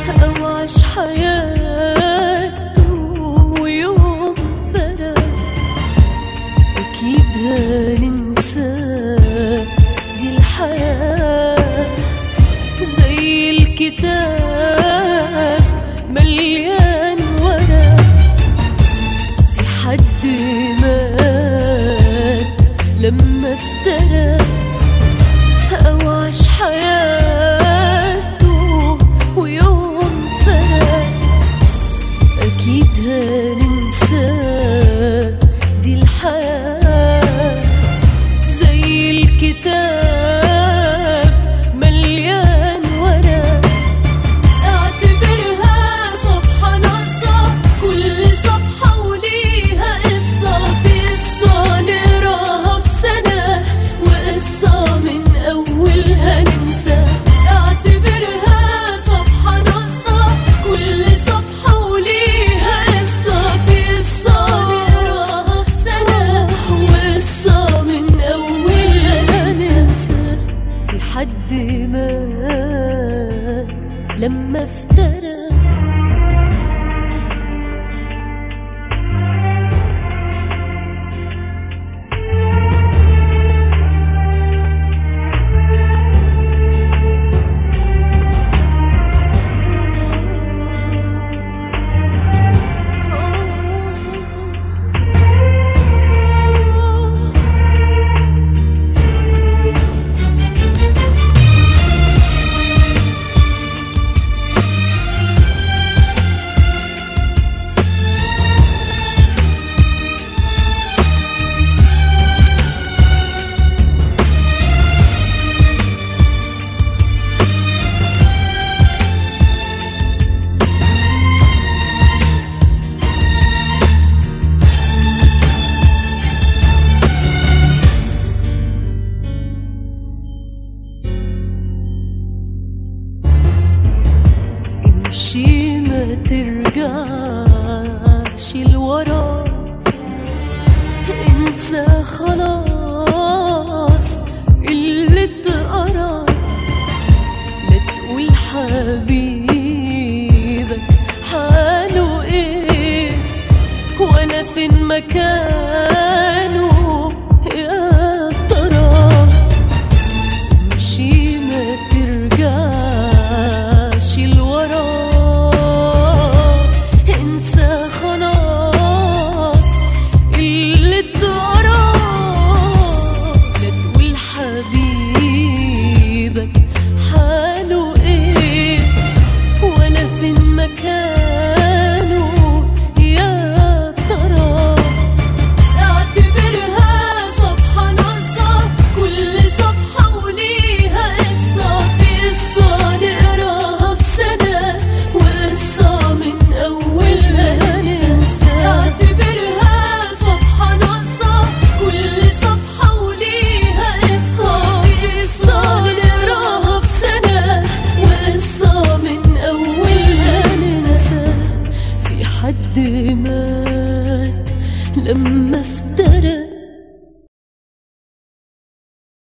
أو عاش حياته ويوم فرق أكيد هننسى دي الحياة زي الكتاب مليان ورق في حد مات لما افترى أو عاش حياته ويوم فرق أكيد هننسى دي الحياة زي الكتاب مليان ورق اعتبرها صفحة ناقصة كل صفحة وليها قصة في قصة نقراها في سنة وقصة من أولها ننسى اعتبرها صفحة ناقصة كل صفحة وليها قصة في قصة نقراها في سنة وقصة من أولها ننسى في حد مات لما افترى امشي ما ترجعش لورا انسى خلاص اللي اتقرا لا تقول حبيبك حاله ايه ولا فين مكانه يا ترى امشي ما ترجعش لورا انسى خلاص اللي اتقرا لا تقول حبيبك حاله ايه ولا فين مكانه يا ترى اعتبرها صفحة ناقصة كل صفحة وليها قصة في قصة نقراها في سنة وقصة من أولها ننسى اعتبرها صفحة ناقصة كل صفحة وليها قصة في قصة نقراها في سنة وقصة من أولها ننسى في حد مات لما افترى